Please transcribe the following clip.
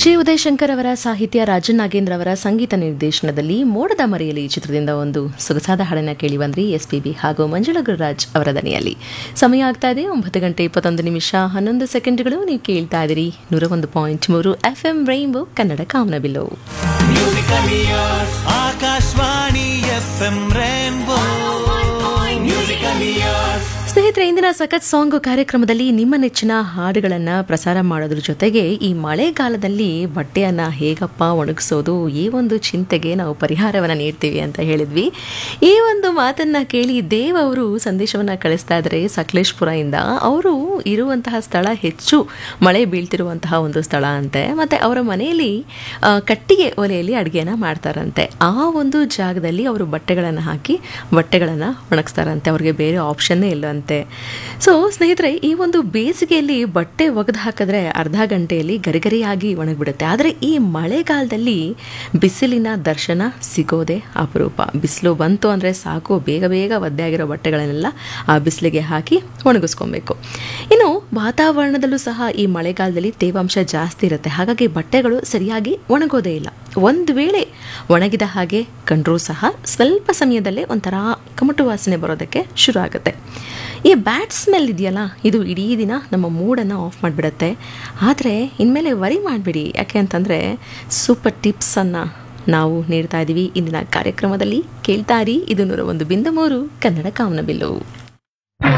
G Udayashankar ಅವರ ಸಾಹಿತ್ಯ ರಾಜನ್ ನಾಗೇಂದ್ರ ಅವರ ಸಂಗೀತ ನಿರ್ದೇಶನದಲ್ಲಿ ಮೋಡದ ಮರೆಯಲ್ಲಿ ಚಿತ್ರದಿಂದ ಒಂದು ಸೊಗಸಾದ ಹಾಡನ್ನ ಕೇಳಿ ಬಂದ್ರಿ ಎಸ್ ಪಿ ಬಿ ಹಾಗೂ ಮಂಜುಳಾ ಗುರುರಾಜ್ ಅವರ ದನಿಯಲ್ಲಿ ಸಮಯ ಆಗ್ತಾ ಇದೆ ಒಂಬತ್ತು ಗಂಟೆ ಇಪ್ಪತ್ತೊಂದು ನಿಮಿಷ ಹನ್ನೊಂದು ಸೆಕೆಂಡ್ಗಳು ನೀವು ಕೇಳ್ತಾ ಇದ್ದೀರಿ ನೂರ ಒಂದು ಪಾಯಿಂಟ್ ಮೂರು ಎಫ್ ಎಂ ರೈನ್ಬೋ ಕನ್ನಡ ಕಾಮನಬಿಲ್ಲು Akashvani F M rainbow musical ears ಸ್ನೇಹಿತರೆ ಇಂದಿನ ಸಖತ್ ಸಾಂಗ್ ಕಾರ್ಯಕ್ರಮದಲ್ಲಿ ನಿಮ್ಮ ನೆಚ್ಚಿನ ಹಾಡುಗಳನ್ನು ಪ್ರಸಾರ ಮಾಡೋದ್ರ ಜೊತೆಗೆ ಈ ಮಳೆಗಾಲದಲ್ಲಿ ಬಟ್ಟೆಯನ್ನ ಹೇಗಪ್ಪ ಒಣಗಿಸೋದು ಈ ಒಂದು ಚಿಂತೆಗೆ ನಾವು ಪರಿಹಾರವನ್ನು ನೀಡ್ತೀವಿ ಅಂತ ಹೇಳಿದ್ವಿ ಈ ಒಂದು ಮಾತನ್ನ ಕೇಳಿ ದೇವ್ ಅವರು ಸಂದೇಶವನ್ನ ಕಳಿಸ್ತಾ ಇದ್ದಾರೆ ಸಕಲೇಶ್ಪುರದಿಂದ ಅವರು ಇರುವಂತಹ ಸ್ಥಳ ಹೆಚ್ಚು ಮಳೆ ಬೀಳ್ತಿರುವಂತಹ ಒಂದು ಸ್ಥಳ ಅಂತೆ ಮತ್ತೆ ಅವರ ಮನೆಯಲ್ಲಿ ಆ, ಕಟ್ಟಿಗೆ ಒಲೆಯಲ್ಲಿ ಅಡುಗೆನ ಮಾಡ್ತಾರಂತೆ ಆ ಒಂದು ಜಾಗದಲ್ಲಿ ಅವರು ಬಟ್ಟೆಗಳನ್ನು ಹಾಕಿ ಬಟ್ಟೆಗಳನ್ನು ಒಣಗಿಸ್ತಾರಂತೆ ಅವ್ರಿಗೆ ಬೇರೆ ಆಪ್ಷನ್ನೇ ಇಲ್ಲವಂತೆ ಸೊ ಸ್ನೇಹಿತರೆ ಈ ಒಂದು ಬೇಸಿಗೆಯಲ್ಲಿ ಬಟ್ಟೆ ಒಗೆದು ಹಾಕಿದ್ರೆ ಅರ್ಧ ಗಂಟೆಯಲ್ಲಿ ಗರಿಗರಿಯಾಗಿ ಒಣಗಿಬಿಡುತ್ತೆ ಆದರೆ ಈ ಮಳೆಗಾಲದಲ್ಲಿ ಬಿಸಿಲಿನ ದರ್ಶನ ಸಿಗೋದೇ ಅಪರೂಪ ಬಿಸಿಲು ಬಂತು ಅಂದರೆ ಸಾಕು ಬೇಗ ಬೇಗ ಒದ್ದೆ ಆಗಿರೋ ಬಟ್ಟೆಗಳನ್ನೆಲ್ಲ ಆ ಬಿಸಿಲಿಗೆ ಹಾಕಿ ಒಣಗಿಸ್ಕೊಬೇಕು ಇನ್ನು ವಾತಾವರಣದಲ್ಲೂ ಸಹ ಈ ಮಳೆಗಾಲದಲ್ಲಿ ತೇವಾಂಶ ಜಾಸ್ತಿ ಇರುತ್ತೆ ಹಾಗಾಗಿ ಬಟ್ಟೆಗಳು ಸರಿಯಾಗಿ ಒಣಗೋದೇ ಇಲ್ಲ ಒಂದು ವೇಳೆ ಒಣಗಿದ ಹಾಗೆ ಕಂಡ್ರೂ ಸಹ ಸ್ವಲ್ಪ ಸಮಯದಲ್ಲೇ ಒಂಥರ ಕಮಟು ವಾಸನೆ ಬರೋದಕ್ಕೆ ಶುರು ಆಗುತ್ತೆ ಈ ಬ್ಯಾಡ್ ಸ್ಮೆಲ್ ಇದೆಯಲ್ಲ ಇದು ಇಡೀ ದಿನ ನಮ್ಮ ಮೂಡನ್ನು ಆಫ್ ಮಾಡಿಬಿಡುತ್ತೆ ಆದರೆ ಇನ್ಮೇಲೆ ವರಿ ಮಾಡಿಬಿಡಿ ಯಾಕೆ ಅಂತಂದರೆ ಸೂಪರ್ ಟಿಪ್ಸನ್ನು ನಾವು ನೀಡ್ತಾ ಇದ್ದೀವಿ ಇಂದಿನ ಕಾರ್ಯಕ್ರಮದಲ್ಲಿ ಕೇಳ್ತಾ ಇರಿ ಇದು ನೂರ ಒಂದು ಬಿಂದು ಮೂರು ಕನ್ನಡ ಕಾಮನಬಿಲ್ಲು